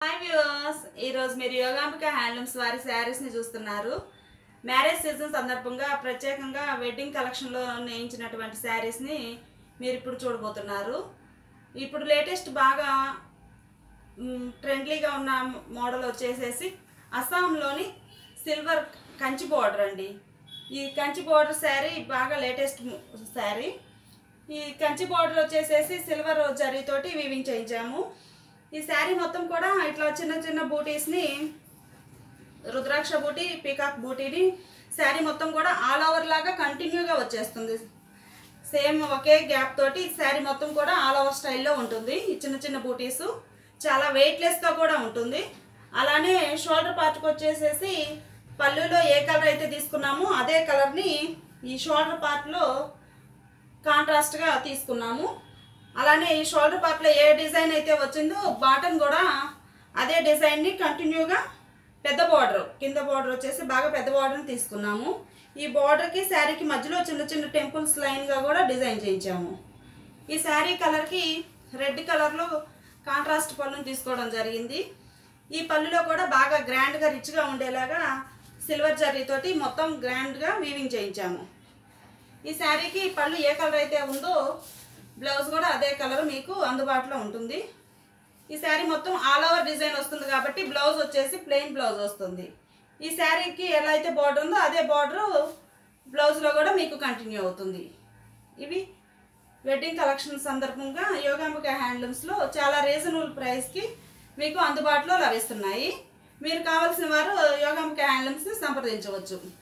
hi viewers ఈరోజు మీరు Yogambika handlooms వారి శారీస్ని చూస్తున్నారు మ్యారేజ్ సీజన్ సందర్భంగా ప్రత్యేకంగా వెడ్డింగ్ కలెక్షన్లో నేయించినటువంటి శారీస్ని మీరు ఇప్పుడు చూడబోతున్నారు ఇప్పుడు లేటెస్ట్ బాగా మ్, ట్రెండ్లీగా ఉన్న మోడల్ వచ్చేసేసి అస్సాంలోని సిల్వర్ కంచి బోర్డర్ అండి ఈ కంచి బోర్డర్ శారీ బాగా లేటెస్ట్ శారీ ఈ కంచి బోర్డర్ వచ్చేసేసి సిల్వర్ జరీతోటి వీవింగ్ చేయించాము ఈ శారీ మొత్తం కూడా ఇట్లా చిన్న చిన్న బూటీస్ని రుద్రాక్ష బూటీ పీకాక్ బూటీని శారీ మొత్తం కూడా ఆల్ ఓవర్ లాగా కంటిన్యూగా వచ్చేస్తుంది సేమ్ ఒకే గ్యాప్ తోటి శారీ మొత్తం కూడా ఆల్ ఓవర్ స్టైల్లో ఉంటుంది ఈ చిన్న చిన్న బూటీస్ చాలా వెయిట్లెస్గా కూడా ఉంటుంది అలానే షోల్డర్ పార్ట్కి వచ్చేసేసి పళ్ళులో ఏ కలర్ అయితే తీసుకున్నామో అదే కలర్ని ఈ షోల్డర్ పార్ట్లో కాంట్రాస్ట్గా తీసుకున్నాము అలానే ఈ షోల్డర్ పార్ట్లో ఏ డిజైన్ అయితే వచ్చిందో బాటమ్ కూడా అదే డిజైన్ని కంటిన్యూగా పెద్ద బార్డర్ కింద బార్డర్ వచ్చేసి బాగా పెద్ద బార్డర్ని తీసుకున్నాము ఈ బార్డర్కి శారీకి మధ్యలో చిన్న చిన్న టెంపుల్స్ లైన్గా కూడా డిజైన్ చేయించాము ఈ శారీ కలర్కి రెడ్ కలర్లో కాంట్రాస్ట్ పళ్ళుని తీసుకోవడం జరిగింది ఈ పళ్ళులో కూడా బాగా గ్రాండ్గా రిచ్గా ఉండేలాగా సిల్వర్ జరీతోటి మొత్తం గ్రాండ్గా వీవింగ్ చేయించాము ఈ శారీకి పళ్ళు ఏ కలర్ అయితే ఉందో బ్లౌజ్ కూడా అదే కలర్ మీకు అందుబాటులో ఉంటుంది ఈ శారీ మొత్తం ఆల్ ఓవర్ డిజైన్ వస్తుంది కాబట్టి బ్లౌజ్ వచ్చేసి ప్లెయిన్ బ్లౌజ్ వస్తుంది ఈ శారీకి ఎలా అయితే బార్డర్ ఉందో అదే బార్డర్ బ్లౌజ్లో కూడా మీకు కంటిన్యూ అవుతుంది ఇవి వెడ్డింగ్ కలెక్షన్ సందర్భంగా యోగాంబిక హ్యాండ్లూమ్స్లో చాలా రీజనబుల్ ప్రైస్కి మీకు అందుబాటులో లభిస్తున్నాయి మీరు కావాల్సిన వారు యోగాంబిక హ్యాండ్లూమ్స్ని సంప్రదించవచ్చు